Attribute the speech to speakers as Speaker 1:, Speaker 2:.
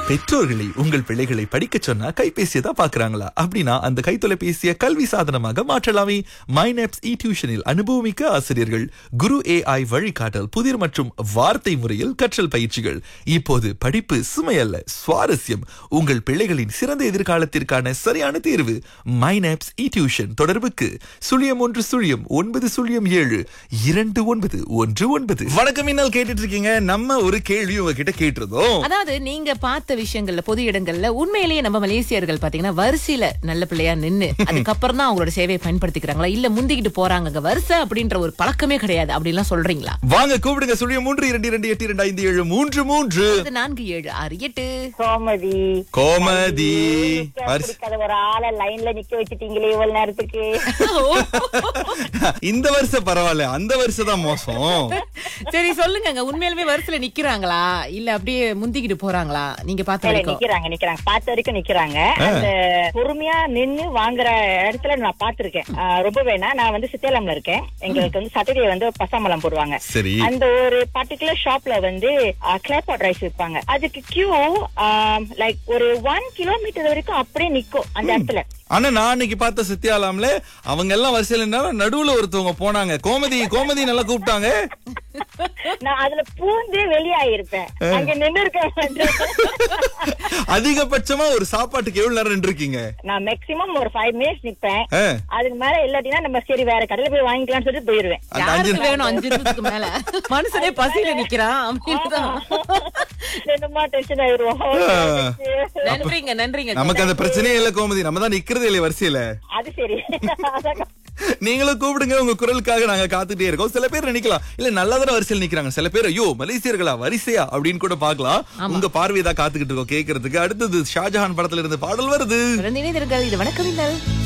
Speaker 1: பெற்றோர்களை உங்கள் பிள்ளைகளை படிக்க சொன்னா கைபேசியை தான் பாக்குறாங்களா அப்படின்னா அந்த கைத்தொலைபேசியை கல்வி சாதனமாக மாற்றலாமே மைனப்ஸ் இ டியூஷனில் அனுபவமிக்க ஆசிரியர்கள் குரு ஏஐ வழிகாட்டல் புதிர் மற்றும் வார்த்தை முறையில் கற்றல் பயிற்சிகள் இப்போது படிப்பு சுமையல்ல சுவாரஸ்யம் உங்கள் பிள்ளைகளின் சிறந்த எதிர்காலத்திற்கான சரியான தேர்வு மைனப்ஸ் இ டியூஷன் தொடர்புக்கு சுழியம் ஒன்று சுழியம் ஒன்பது சுழியம் ஏழு இரண்டு ஒன்பது ஒன்று ஒன்பது வணக்கம் இன்னல் கேட்டுட்டு இருக்கீங்க நம்ம ஒரு கேள்வி உங்ககிட்ட கேட்டிருந்தோம்
Speaker 2: அதாவது நீங்க பார்த்த விஷயங்கள்ல பொது இடங்கள்ல உண்மையிலேயே நம்ம மலேசியர்கள் பாத்தீங்கன்னா வரிசையில நல்ல பிள்ளையா நின்னு அதுக்கப்புறம் தான் அவங்களோட சேவையை பயன்படுத்திக்கிறாங்களா இல்ல முந்திக்கிட்டு போறாங்க வரிசை அப்படின்ற ஒரு பழக்கமே கிடையாது அப்படிலாம் சொல்றீங்களா
Speaker 1: வாங்க கூப்பிடுங்க சுழியம் மூன்று இரண்டு இரண்டு எட்டு இரண்டு ஐந்து ஏழு மூன்று மூன்று
Speaker 2: அது நான்கு ஏழு ஆறு எட்டு
Speaker 3: கோமதி
Speaker 1: கோமதி வரிசை-
Speaker 3: பிடிக்காத ஒரு ஆளை லைன்ல நிக்க வச்சுட்டீங்களே இவ்வளவு நேரத்துக்கு
Speaker 1: இந்த வருஷம் பரவாயில்ல அந்த வருஷம் தான் மோசம்
Speaker 2: சரி சொல்லுங்க உண்மையிலுமே வரிசையில நிக்கிறாங்களா இல்ல அப்படியே முந்திக்கிட்டு போறாங்களா நீங்க பார்த்த
Speaker 3: இல்ல,
Speaker 2: வரைக்கும்
Speaker 3: நிக்கிறாங்க நிக்கிறாங்க பார்த்த வரைக்கும் நிக்கிறாங்க அந்த பொறுமையா நின்னு வாங்குற இடத்துல நான் பாத்திருக்கேன் ரொம்ப வேணா நான் வந்து சித்தேலம்ல இருக்கேன் எங்களுக்கு வந்து சாட்டர்டே வந்து பசாமலம் போடுவாங்க
Speaker 1: சரி
Speaker 3: அந்த ஒரு பர்டிகுலர் ஷாப்ல வந்து கிளாப்பாட் ரைஸ் விற்பாங்க அதுக்கு கியூ லைக் ஒரு ஒன் கிலோமீட்டர் வரைக்கும் அப்படியே நிக்கும் அந்த இடத்துல
Speaker 1: ஆனா நான் அன்னைக்கு பார்த்த சத்யாலாம்ல அவங்க எல்லாம் வரிசையில நின்னாலும் நடுவுல ஒருத்தவங்க போனாங்க கோமதி கோமதி நல்லா கூப்பிட்டாங்க
Speaker 3: நான் அதுல பூந்து வெளியாயிருப்பேன் அங்க நின்னு இருக்கேன்
Speaker 1: அதிகபட்சமா ஒரு சாப்பாட்டுக்கு எவ்வளவு நேரம் நின்றுருக்கீங்க
Speaker 3: நான் மேக்ஸிமம் ஒரு ஃபைவ் மினிட்ஸ் நிப்பேன்
Speaker 1: ஆ.
Speaker 3: அதுக்கு மேல இல்லாட்டினா நம்ம சரி வேற கடையில போய் வாங்கிக்கலாம்னு சொல்லிட்டு போயிருவேன்
Speaker 1: அந்த அஞ்சு
Speaker 2: யாருக்கு வேணும் அஞ்சு நிமிஷத்துக்கு மேல மனுஷனே பசியில நிக்கிறான் அப்படின்னு தான்.
Speaker 3: ரெண்டுமா டென்ஷன் ஆயிருவோம்
Speaker 2: நன்றிங்க நன்றிங்க
Speaker 1: நமக்கு அந்த பிரச்சனையே இல்ல கோமதி நம்ம தான் நிக்கிறதே இல்லையே வரிசையில
Speaker 3: அது சரி அதான்
Speaker 1: நீங்களும் கூப்பிடுங்க உங்க குரலுக்காக நாங்க காத்துட்டே இருக்கோம் சில பேர் நினைக்கலாம் இல்ல நல்லதான வரிசையில் நிக்கிறாங்க சில பேர் ஐயோ மலேசியர்களா வரிசையா அப்படின்னு கூட பாக்கலாம் உங்க பார்வையை தான் காத்துக்கிட்டு இருக்கோம் கேக்குறதுக்கு அடுத்தது ஷாஜஹான் படத்துல இருந்து பாடல் வருது
Speaker 2: தொடர்ந்து இணைந்திருங்கள் இது வணக்கம் இன்னல்